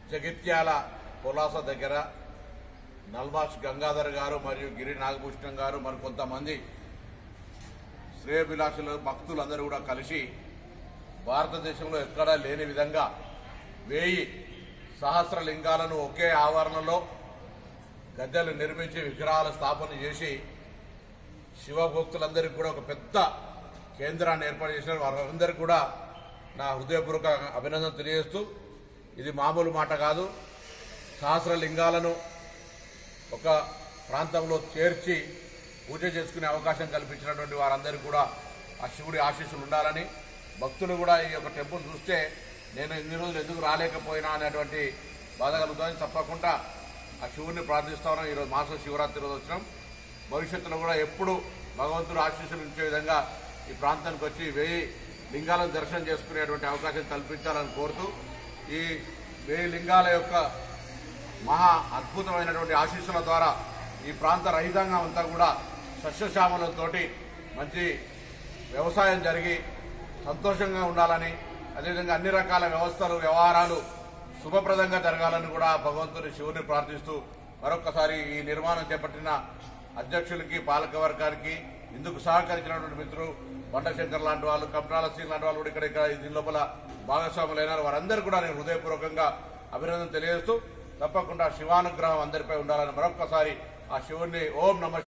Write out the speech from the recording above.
జగిత్యాల పొలాస దగ్గర నల్మాష్ గంగాధర్ గారు మరియు గిరి నాగభూషణం గారు మరి కొంతమంది శ్రేయభిలాషులు భక్తులందరూ కూడా కలిసి భారతదేశంలో ఎక్కడా లేని విధంగా వేయి సహస్ర లింగాలను ఒకే ఆవరణలో గద్దెలు నిర్మించి విగ్రహాల స్థాపన చేసి శివభక్తులందరికీ కూడా ఒక పెద్ద కేంద్రాన్ని ఏర్పాటు చేశారు వారందరికీ కూడా నా హృదయపూర్వక అభినందన తెలియజేస్తూ ఇది మామూలు మాట కాదు సహస్ర లింగాలను ఒక ప్రాంతంలో చేర్చి పూజ చేసుకునే అవకాశం కల్పించినటువంటి వారందరికీ కూడా ఆ శివుడి ఆశీస్సులు ఉండాలని భక్తులు కూడా ఈ యొక్క టెంపుల్ చూస్తే నేను ఇన్ని రోజులు ఎందుకు రాలేకపోయినా అనేటువంటి బాధ కలుగుతుంది తప్పకుండా ఆ శివుడిని ప్రార్థిస్తా ఉన్నాం ఈరోజు మాస శివరాత్రి రోజు వచ్చినాం భవిష్యత్తులో కూడా ఎప్పుడు భగవంతుడు ఆశీస్సులు ఇచ్చే విధంగా ఈ ప్రాంతానికి వచ్చి వెయ్యి లింగాలను దర్శనం చేసుకునేటువంటి అవకాశం కల్పించాలని కోరుతూ ఈ వెయ్యి లింగాల యొక్క మహా అద్భుతమైనటువంటి ఆశీస్సుల ద్వారా ఈ ప్రాంత రైతాంగం అంతా కూడా సస్యశ్యామలంతో మంచి వ్యవసాయం జరిగి సంతోషంగా ఉండాలని అదేవిధంగా అన్ని రకాల వ్యవస్థలు వ్యవహారాలు శుభప్రదంగా జరగాలని కూడా భగవంతుని శివుని ప్రార్థిస్తూ మరొకసారి ఈ నిర్మాణం చేపట్టిన అధ్యక్షులకి పాలక వర్గానికి ఇందుకు సహకరించినటువంటి మిత్రులు బండశంకర్ లాంటి వాళ్ళు కప్రాల సింగ్ లాంటి వాళ్ళు కూడా ఇక్కడ ఇక్కడ దీని లోపల భాగస్వాములైనారు వారందరూ కూడా నేను హృదయపూర్వకంగా అభినందన తెలియజేస్తూ తప్పకుండా శివానుగ్రహం అందరిపై ఉండాలని మరొక్కసారి ఆ శివుణ్ణి ఓం నమ